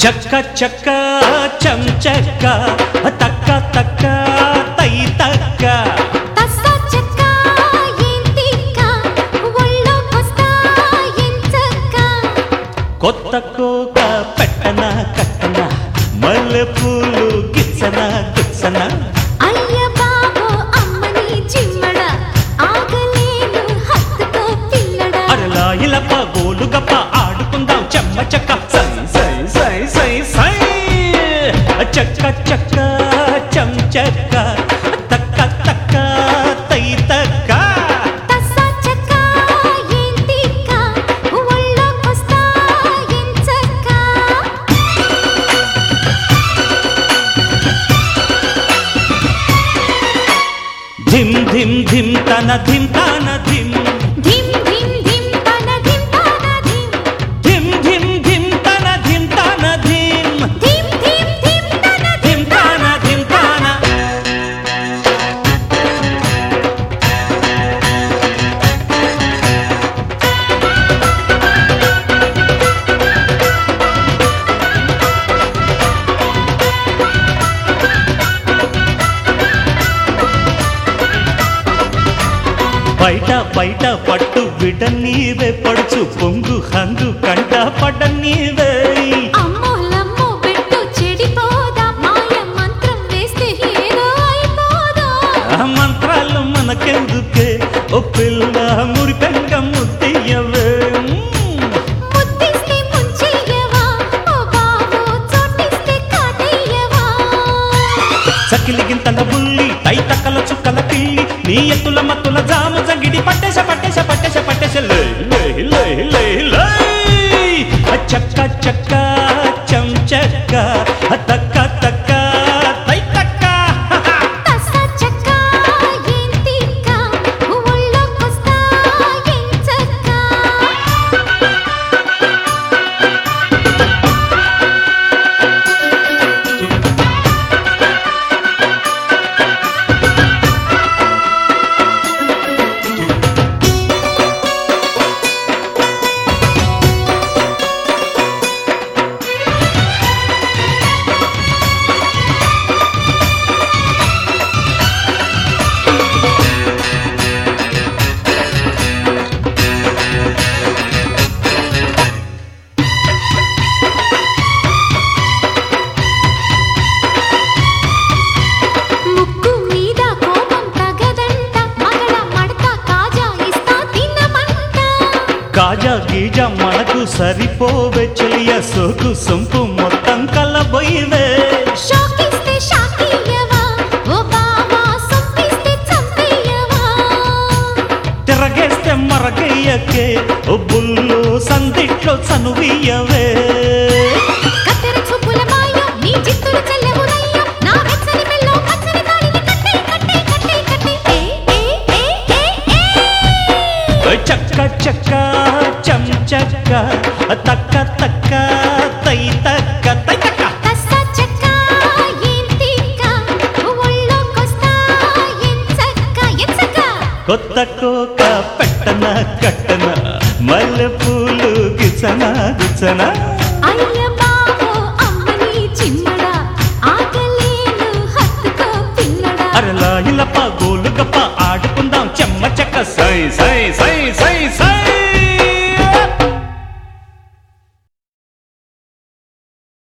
చక్క చక్క చం చక్క తక్క తక్క తై తక్క తస్సా చెక్క ఏం తిక్క ఒళ్ళోకొస్తా ఎంచక్క కొత్త కోక పెట్టన కట్టన మల్లె పూలు గిచ్చన గుచ్చన అయ్య బాబో అమ్మని చిమ్మడ ఆగలేను హత్తుకో పిల్లడా అరలా ఇలప గోలు గప్ప ఆడుకుందాం చెమ్మ చక్క సై సై సై సై సై చక్క చక్క చం చక్క తక్క తక్క తై తక్క తస్సా చెక్క ఏం తిక్క ఒళ్ళోకొస్తా ఎంచక్క ధిమ్ ధిమ్ ధిమ్ తన ధిమ్ తన ధిమ్ ధిమ్ ధిమ్ ధిమ్ తన ధిమ్ తన ధిమ్ ధిమ్ ధిమ్ ధిమ్ తన ధిమ్ తన ధిమ్ ధిమ్ ధిమ్ ధిమ్ తన ధిమ్ తన ధిమ్ తన బయట బయట పట్టు బిడ్డ నీవే పడుచు పొంగు హంగు కంట పడ్డ నీవే అమ్మోలమ్మో పెట్టు చెడిపోదా మాయ మంత్రం వేస్తే ఏదో అయిపోదా ఆ మంత్రాలు మనకెందుకే ఓ పిల్ల మురి పెంక ముద్దయ్యవే ముద్దిస్తే ముంచెయ్యవా ఓ బాబో చోటిస్తే కాటయ్యవా సకిలి గింతల బుల్లి తై తక్కల చుక్కల పిల్లి నీ ఎత్తుల మత్తుల జాము జగిడి పట్టేస పట్టేస పట్టేస పట్టేస లే లే లే లే లే చక్క చక్క చం చక్క తక్క తక్క తై తక్క తస్స చెక్క ఏం తిక్క ఒళ్ళోకొస్తా ఎంచక్క ముక్కు మీద కోపం తగదంట మగడ మడత కాజా ఇస్తా తినమంట కాజా గీజా మనకు సరిపోవే చెలియ సోకు సొంపు మొత్తం కలబోయివే షాకిస్తే షాకియ్యవా ఓ బావా సొప్పిస్తే చంపేయవా తిరగేస్తే మరగయ్యకే ఓ బుల్లు సందిట్లో చనువియవే కత్తెర చూపుల మాయ నీ చిత్తులు చెల్లెమునయ్య నా వెచ్చని మెల్లో పచ్చని తాళిని కట్టే కట్టే కట్టే కట్టే ఏ ఏ ఏ ఏ ఏ చక్క చక్క చం చక్క తక్క తక్క తై తక్క తై తక్క తస్స చెక్క ఏం తిక్క ఒళ్ళోకొస్తా ఎంచక్క ఎంచక్క కొత్త కోక పెట్టన కట్టన మల్లె పూలు గిచన గుచన అయ్య బాబో అమ్మని చిమ్మడా ఆకలేను హత్తుకో పిల్లడా అరలా ఇలప గోలు గప్ప ఆడుకుందాం చెమ్మ చెక్క సై సై సై సై